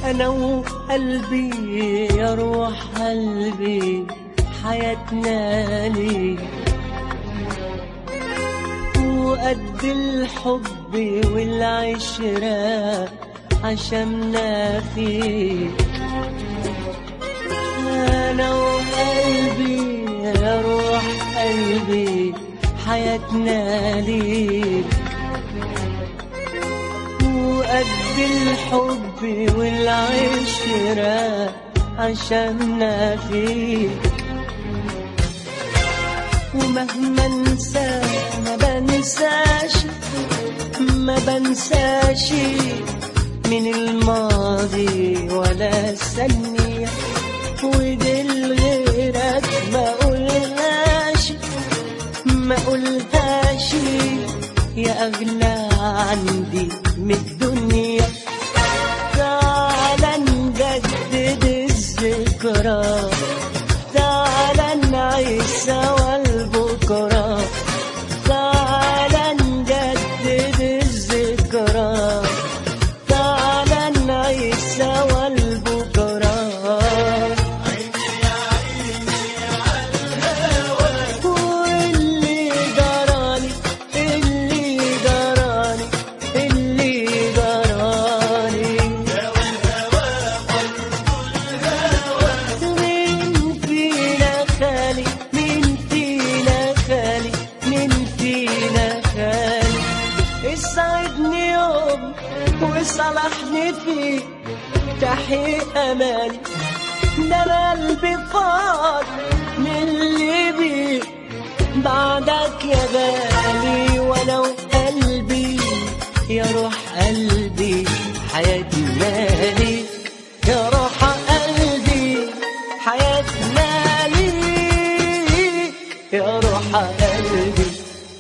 أنا وقلبي يا روح قلبي حياتنا ليك وقد الحب والعشرة عشمنا فيك أنا وقلبي يا روح قلبي حياتنا ليك وقد الحب والعشرة عشمنا فيك ومهما انسى ما بنساش ما بنساش من الماضي ولا ثانية ودي لغيرك ما قولهاش ما قولهاش يا أغلى عندي من الدنيا تعالى نجدد الذكرى تعالى نعيش سوا البكرة تعالى نجدد الذكرى تعالى نعيش سوا البكرة واللي جرالي اللي جرالي اللي جرالي مين فينا خالي مين فينا خالي مين فينا خالي اسعدني يوم وصلحني فيه تحقيق امالي ده انا قلبي فاض من اللي بيه بعدك يا غالي ولو قلبي يا روح قلبي حياتي مالك يا روح قلبي حياتي مالك يا روح قلبي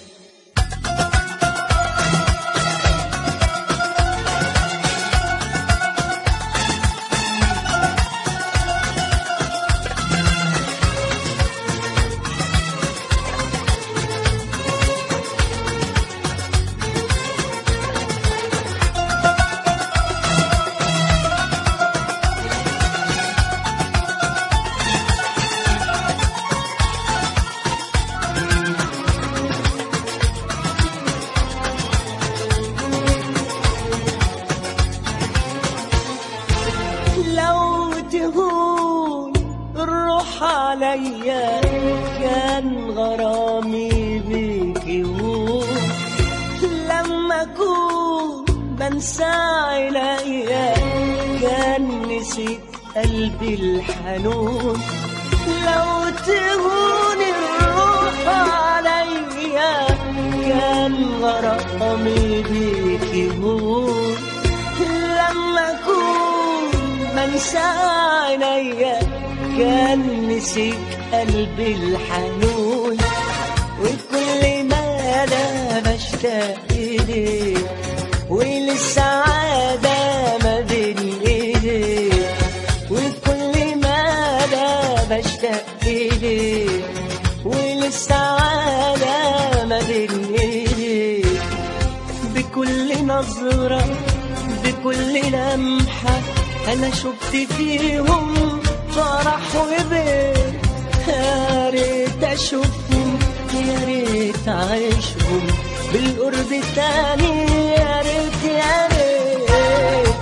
لو تهون الروح عليا كان غرامي بيك يهون لما اكون بنسى عينيا كان نسيت قلبي الحنون لو تهون الروح عليا كان غرامي بيك يهون لما اكون بنسى عينيا كان نسيت قلبي الحنون وكل ما انا بشتاق اليك وللسعادة ما بين ايديك وكل ما انا بشتاق اليك وللسعادة ما بين ايديك بكل نظرة بكل لمحة أنا شفت فيهم فرح وبين يا ريت أشوفهم يا ريت أعيشهم بالقرب تاني يا ريت يا ريت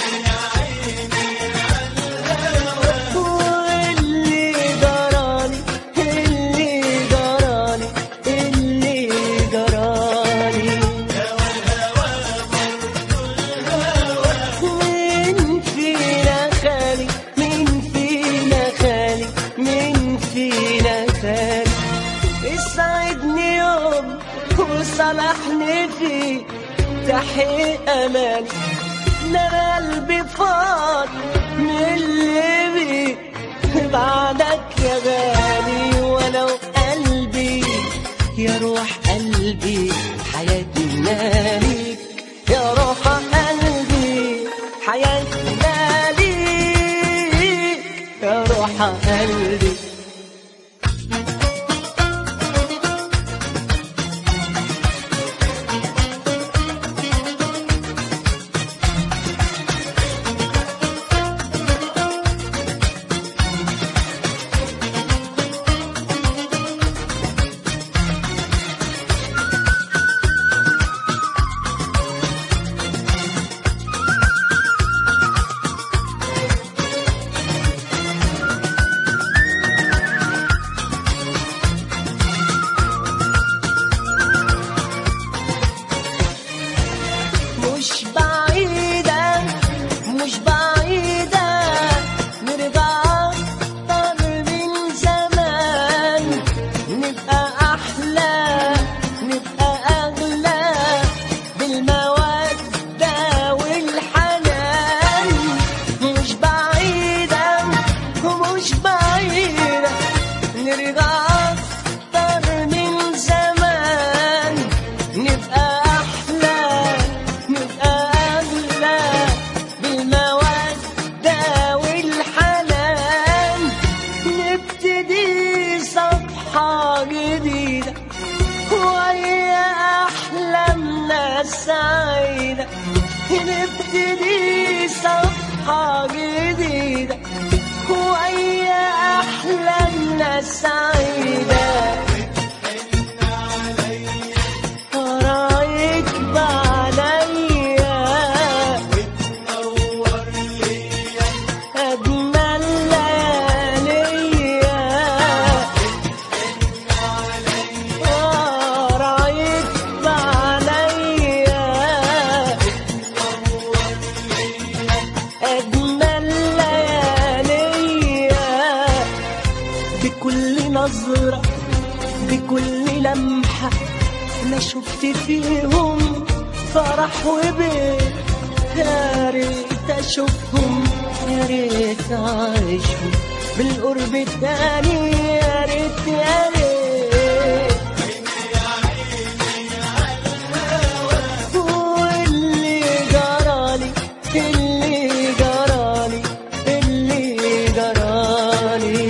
واللي جرالي اللي جرالي اللي جرالي مين فينا خالي مين فينا خالي مين فينا خالي اسعدني يوم وصلحني فيه تحقيق امالي ده انا قلبي فاض من اللي بيه بعدك يا غالي ولو قلبي يا روح قلبي حياتي مالك يا روح قلبي حياتي مالك يا روح قلبي في كل لمحة أنا شفت فيهم فرح وبيت يا ريت أشوفهم يا ريت أعيشهم بالقرب تاني يا ريت يا ريت واللي جرالي اللي جرالي اللي جرالي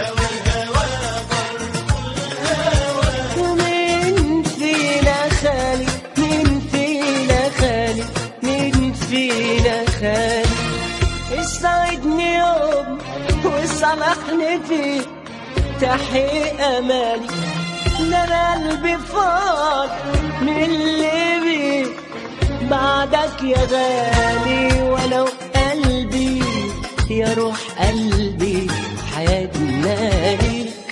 مين فينا خالي مين فينا خالي مين فينا خالي اسعدني يوم وصلحني فيه تحقيق امالي ده انا قلبي فاض من اللي بيه بعدك يا غالي ولو قلبي يا روح قلبي حياتنا ليك